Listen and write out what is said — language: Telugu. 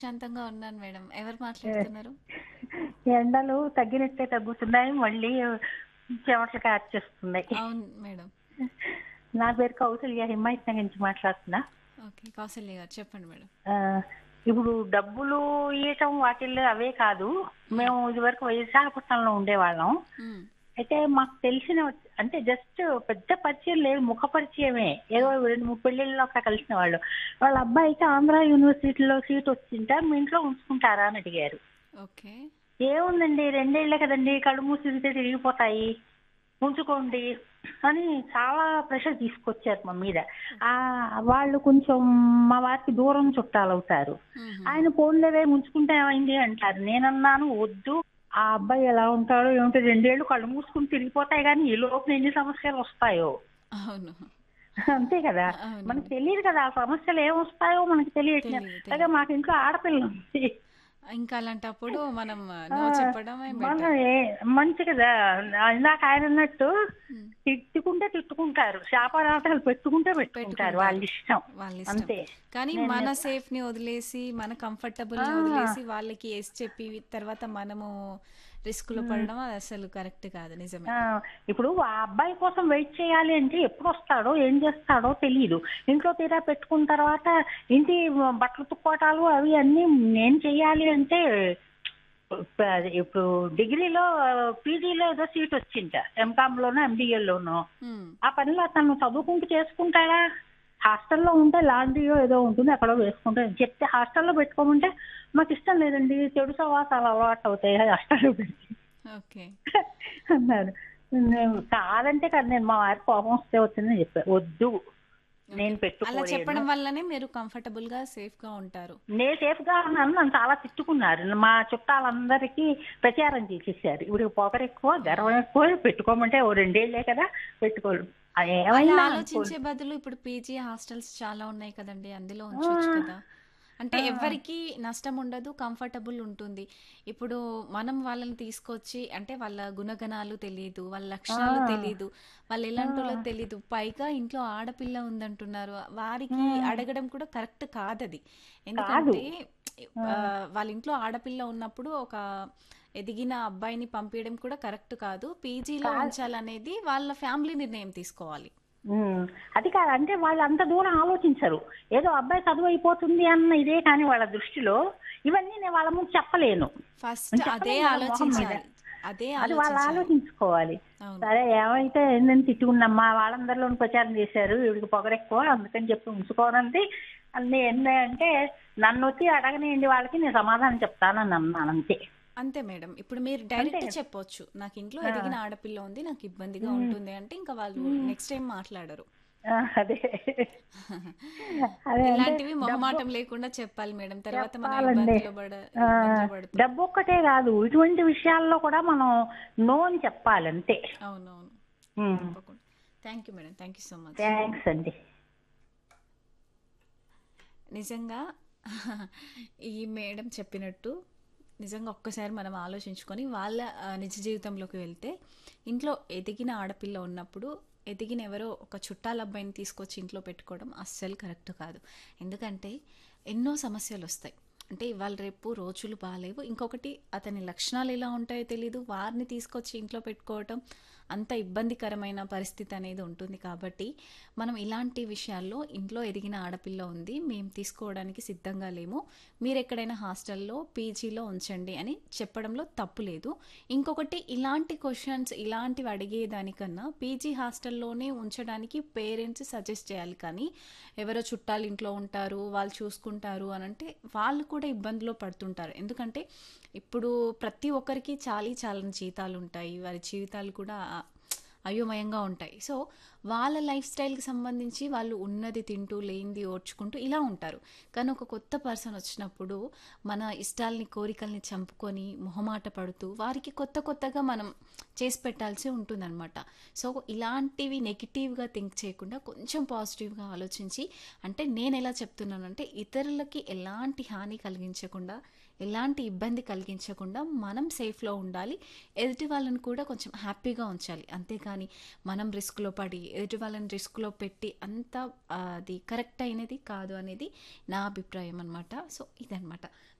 శాంతంగా ఉన్నాను మేడం. ఎవరు మాట్లాడుతున్నారు? ఎండలు తగ్గినట్టే తగ్గుతున్నాయి. మళ్ళీ చెమటలు కార్చేస్తున్నాయి. అవును మేడం. నా పేరు కౌసల్య హిమాయత్ నగర్ నుంచి మాట్లాడుతున్నా. ఓకే. కౌసల్య గారు చెప్పండి మేడం. ఆ, ఇప్పుడు డబ్బులు ఇవ్వటం వాటిల్లో అవే కాదు. మేము ఇదివరకు విశాఖపట్నంలో ఉండేవాళ్ళం. హ్మ్. అయితే మాకు తెలిసిన అంటే జస్ట్ పెద్ద పరిచయం లేదు ముఖ పరిచయమే ఏదో రెండు మూడు పెళ్లిళ్ళలో అక్కడ కలిసిన వాళ్ళు వాళ్ళ అబ్బాయికి ఆంధ్ర యూనివర్సిటీలో సీట్ వచ్చింటే మీ ఇంట్లో ఉంచుకుంటారా అని అడిగారు ఓకే. ఏముందండి రెండేళ్లే కదండి కళ్ళు మూసి తిరిగితే తిరిగిపోతాయి ఉంచుకోండి అని చాలా ప్రెషర్ తీసుకొచ్చారు మా మీద ఆ వాళ్ళు కొంచెం మా వారికి దూరం చుట్టాలు అవుతారు హుహు. ఆయన ఫోన్లేవే ఉంచుకుంటే ఏమైంది అంటారు నేనన్నాను వద్దు ఆ అబ్బాయి ఎలా ఉంటాడో ఏమిటో రెండేళ్లు కళ్ళు మూసుకుని తిరిగిపోతాయి కానీ ఈ లోపల ఎన్ని సమస్యలు వస్తాయో అవును. అంతే కదా అవునండి. మనకు తెలియదు కదా ఆ సమస్యలు ఏం వస్తాయో మనకి తెలియట్లేదు తెలియదు, అలాగే మాకు ఇంట్లో ఆడపిల్ల ఉంది ఇంకా అలాంటప్పుడు మనం నో ఆ, చెప్పడమే మన బెటర్. ఏ- మంచి కదా ఇందాక ఆయన అన్నట్టు హ్మ్. తిట్టుకుంటే తిట్టుకుంటారు శాపనార్థాలు పెట్టుకుంటే పెట్టుకుంటారు పెట్టుకుంటారు. వాళ్ళ ఇష్టం వాళ్ళ ఇష్టం. అంతే కానీ నేను- మన సేఫ్ ని వదిలేసి మన కంఫర్టబుల్ ని ఆ. వదిలేసి వాళ్ళకి ఎస్ చెప్పి తర్వాత మనము రిస్క్ లో పడడం అది అసలు కరెక్ట్ కాదు నిజమే ఆ, ఇప్పుడు ఆ అబ్బాయి కోసం వెయిట్ చేయాలి అంటే ఎప్పుడు వస్తాడో ఏం చేస్తాడో తెలియదు ఇంట్లో తీరా పెట్టుకున్న తర్వాత ఇంటి బట్టలు తుక్కోటాలు అవి అన్నీ నేను చెయ్యాలి అంటే ఇప్పుడు డిగ్రీలో పీజీలో ఏదో సీట్ వచ్చింట ఎంకామ్ లోనో ఎంబీఏలోనో హ్మ్. ఆ పనిలో అతను చదువుకుంటూ చేసుకుంటాడా హాస్టల్లో ఉంటే లాండ్రీయో ఏదో ఉంటుంది అక్కడో వేసుకుంటే చెప్తే హాస్టల్లో పెట్టుకోమంటే మాకు ఇష్టం లేదండి చెడు సవాసాలు అలవాటు అవుతాయి హాస్టల్లో పెట్టి ఓకే అన్నారు నేను కాదంటే కాదు నేను మా వారి కోపం వస్తే వచ్చిందని చెప్పాను వద్దు నేను అలా పెట్టుకోలేను చెప్పడం వల్లనే మీరు కంఫర్టబుల్ గా సేఫ్ గా ఉంటారు నేను సేఫ్ గా ఉన్నాను నన్ను చాలా తిట్టుకున్నారు మా చుట్టాలందరికీ ప్రచారం చేసేసారు ఇప్పుడు పొగరు ఎక్కువ గర్వం ఎక్కువ పెట్టుకోమంటే ఓ రెండేళ్లే కదా పెట్టుకోరు అది అలా ఏమైనా ఆలోచించే బదులు ఇప్పుడు పీజీ హాస్టల్స్ చాలా ఉన్నాయి కదండి అందులో ఉంచొచ్చు కదా అంటే ఎవరికి నష్టం ఉండదు కంఫర్టబుల్ ఉంటుంది ఇప్పుడు మనం వాళ్ళని తీసుకొచ్చి అంటే వాళ్ళ గుణగణాలు తెలియదు వాళ్ళ లక్షణాలు తెలియదు వాళ్ళు ఎలాంటిలో తెలియదు పైగా ఇంట్లో ఆడపిల్ల ఉందంటున్నారు వారికి అడగడం కూడా కరెక్ట్ కాదది ఎందుకంటే ఆ, వాళ్ళ ఇంట్లో ఆడపిల్ల ఉన్నప్పుడు ఒక ఎదిగిన అబ్బాయిని పంపించడం కూడా కరెక్ట్ కాదు పీజీలో ఉంచాలనేది వాళ్ళ ఫ్యామిలీ నిర్ణయం తీసుకోవాలి ఉమ్, అది కాదు అంటే వాళ్ళు అంత దూరం ఆలోచించరు ఏదో అబ్బాయి చదువు అయిపోతుంది అన్న ఇదే కానీ వాళ్ళ దృష్టిలో ఇవన్నీ నేను వాళ్ళ ముందు చెప్పలేను ఫస్ట్ నేను అదే చెప్పలేను వాళ్ళ మొహం మీద. ఆలోచించాలి అదే అది వాళ్ళు ఆలోచించాలి ఆలోచించుకోవాలి అవును సరే ఏమైతే ఏందని తిట్టుకున్నాం మా వాళ్ళందరిలో ప్రచారం చేశారు వీడికి పొగరెక్కువ అందుకని చెప్పి ఉంచుకోనంది అన్ని ఎన్ని అంటే నన్ను వచ్చి అడగనియండి వాళ్ళకి నేను సమాధానం చెప్తానని అన్నాను అంతే అంతే మేడం ఇప్పుడు మీరు డైరెక్ట్ చెప్పొచ్చు నాకు ఇంట్లో ఎదిగిన ఆడపిల్ల ఉంది నాకు ఇబ్బందిగా ఉంటుంది అంటే ఇంకా వాళ్ళు నెక్స్ట్ టైం మాట్లాడరు ఆ, అదే అదే అంటే ఇలాంటివి మొహమాటం లేకుండా చెప్పాలి మేడం తర్వాత మనం చెప్పాలండి. ఇబ్బందులు పడ ఆ, ఇబ్బందులు పడతాం డబ్బు ఒక్కటే కాదు ఇటువంటి విషయాల్లో కూడా మనం నో అని చెప్పాలి అంతే అవునవును తప్పకుండా thank you madam thank you so much thanks అండి నిజంగా ఈ మేడం చెప్పినట్టు నిజంగా ఒక్కసారి మనం ఆలోచించుకొని వాళ్ళ ఆ, నిజ జీవితంలోకి వెళ్తే ఇంట్లో ఎదిగిన ఆడపిల్ల ఉన్నప్పుడు ఎదిగిన ఎవరో ఒక చుట్టాల అబ్బాయిని తీసుకొచ్చి ఇంట్లో పెట్టుకోవడం అస్సలు కరెక్ట్ కాదు ఎందుకంటే ఎన్నో సమస్యలు వస్తాయి అంటే ఇవాళ రేపు రోజులు బాగాలేవు ఇంకొకటి అతని లక్షణాలు ఎలా ఉంటాయో తెలియదు వారిని తీసుకొచ్చి ఇంట్లో పెట్టుకోవటం అంత ఇబ్బందికరమైన పరిస్థితి అనేది ఉంటుంది కాబట్టి మనం ఇలాంటి విషయాల్లో ఇంట్లో ఎదిగిన ఆడపిల్ల ఉంది మేము తీసుకోవడానికి సిద్ధంగా లేము మీరు ఎక్కడైనా హాస్టల్లో పీజీలో ఉంచండి అని చెప్పడంలో తప్పు లేదు ఇంకొకటి ఇలాంటి క్వశ్చన్స్ ఇలాంటివి అడిగేదానికన్నా పీజీ హాస్టల్లోనే ఉంచడానికి పేరెంట్స్ సజెస్ట్ చేయాలి కానీ ఎవరో చుట్టాలు ఇంట్లో ఉంటారు వాళ్ళు చూసుకుంటారు అని అంటే వాళ్ళు కూడా ఇబ్బందిలో పడుతుంటారు ఎందుకంటే ఇప్పుడు ప్రతి ఒక్కరికి చాలీ చాలని జీతాలు ఉంటాయి వారి జీవితాలు కూడా అయోమయంగా ఉంటాయి సో వాళ్ళ లైఫ్ స్టైల్కి సంబంధించి వాళ్ళు ఉన్నది తింటూ లేనిది ఓర్చుకుంటూ ఇలా ఉంటారు కానీ ఒక కొత్త పర్సన్ వచ్చినప్పుడు మన ఇష్టాలని కోరికల్ని చంపుకొని మొహమాట పడుతూ వారికి కొత్త కొత్తగా మనం చేసి పెట్టాల్సి ఉంటుందన్నమాట సో ఇలాంటివి నెగిటివ్గా థింక్ చేయకుండా కొంచెం పాజిటివ్గా ఆలోచించి అంటే నేను ఎలా చెప్తున్నానంటే ఇతరులకి ఎలాంటి హాని కలిగించకుండా ఎలాంటి ఇబ్బంది కలిగించకుండా మనం సేఫ్లో ఉండాలి ఎదుటి వాళ్ళని కూడా కొంచెం హ్యాపీగా ఉంచాలి అంతేకాని మనం రిస్క్లో పడి ఎదుటి వాళ్ళని రిస్క్లో పెట్టి అంత ఆ, అది కరెక్ట్ అయినది కాదు అనేది నా అభిప్రాయం అనమాట సో ఇదనమాట